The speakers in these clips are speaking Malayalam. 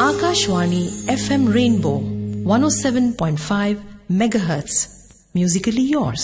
Akashwani FM Rainbow 107.5 megahertz. Musically yours.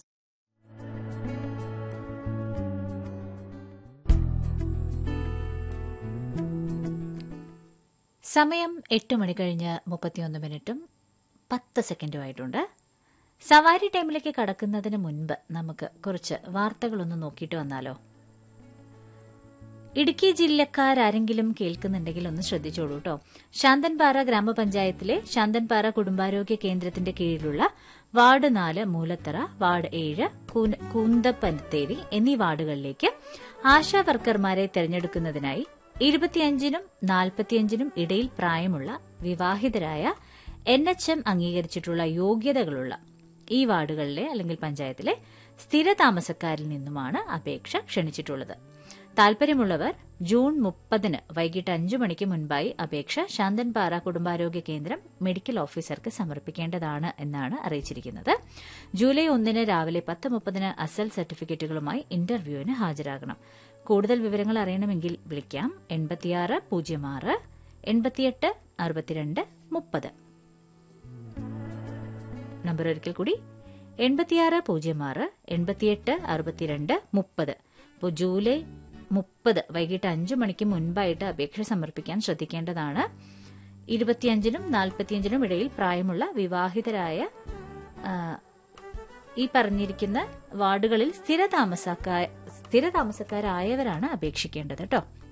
സമയം എട്ട് മണി കഴിഞ്ഞ് മുപ്പത്തിയൊന്ന് മിനിറ്റും പത്ത് സെക്കൻഡുമായിട്ടുണ്ട് സവാരി ടൈമിലേക്ക് കടക്കുന്നതിന് മുൻപ് നമുക്ക് കുറച്ച് വാർത്തകളൊന്ന് നോക്കിയിട്ട് വന്നാലോ ഇടുക്കി ജില്ലക്കാരാരെങ്കിലും കേൾക്കുന്നുണ്ടെങ്കിൽ ഒന്ന് ശ്രദ്ധിച്ചോളൂ കേട്ടോ ശാന്തൻപാറ ഗ്രാമപഞ്ചായത്തിലെ ശാന്തൻപാറ കുടുംബാരോഗ്യ കേന്ദ്രത്തിന്റെ കീഴിലുള്ള വാർഡ് നാല് മൂലത്തറ വാർഡ് ഏഴ് കൂന- കൂന്തപ്പനത്തേരി എന്നീ വാർഡുകളിലേക്ക് ആശാ വർക്കർമാരെ തെരഞ്ഞെടുക്കുന്നതിനായി ഇരുപത്തിയഞ്ചിനും നാൽപ്പത്തിയഞ്ചിനും ഇടയിൽ പ്രായമുള്ള വിവാഹിതരായ എൻ എച്ച് എം അംഗീകരിച്ചിട്ടുള്ള യോഗ്യതകളുള്ള ഈ വാർഡുകളിലെ അല്ലെങ്കിൽ പഞ്ചായത്തിലെ സ്ഥിര താമസക്കാരിൽ നിന്നുമാണ് അപേക്ഷ ക്ഷണിച്ചിട്ടുള്ളത് താൽപര്യമുള്ളവർ ജൂൺ മുപ്പതിന് വൈകിട്ട് അഞ്ചു മണിക്ക് മുൻപായി അപേക്ഷ ശാന്തൻപാറ കുടുംബാരോഗ്യ കേന്ദ്രം മെഡിക്കൽ ഓഫീസർക്ക് സമർപ്പിക്കേണ്ടതാണ് എന്നാണ് അറിയിച്ചിരിക്കുന്നത് ജൂലൈ ഒന്നിന് രാവിലെ പത്ത് മുപ്പതിന് അസൽ സർട്ടിഫിക്കറ്റുകളുമായി ഇന്റർവ്യൂവിന് ഹാജരാകണം കൂടുതൽ വിവരങ്ങൾ അറിയണമെങ്കിൽ വിളിക്കാം എൺപത്തിയാറ് പൂജ്യം ആറ് എൺപത്തിയെട്ട് അറുപത്തിരണ്ട് മുപ്പത് നമ്പർ ഒരിക്കൽ കൂടി എൺപത്തിയാറ് പൂജ്യം ആറ് എൺപത്തിയെട്ട് അറുപത്തിരണ്ട് മുപ്പത് ഇപ്പോൾ ജൂലൈ മുപ്പത് വൈകിട്ട് അഞ്ചു മണിക്ക് മുൻപായിട്ട് അപേക്ഷ സമർപ്പിക്കാൻ ശ്രദ്ധിക്കേണ്ടതാണ് ഇരുപത്തിയഞ്ചിനും നാൽപ്പത്തിയഞ്ചിനും ഇടയിൽ പ്രായമുള്ള വിവാഹിതരായ ആ, ഈ പറഞ്ഞിരിക്കുന്ന വാർഡുകളിൽ സ്ഥിര താമസക്കാർ സ്ഥിര താമസക്കാരായവരാണ് അപേക്ഷിക്കേണ്ടത് കേട്ടോ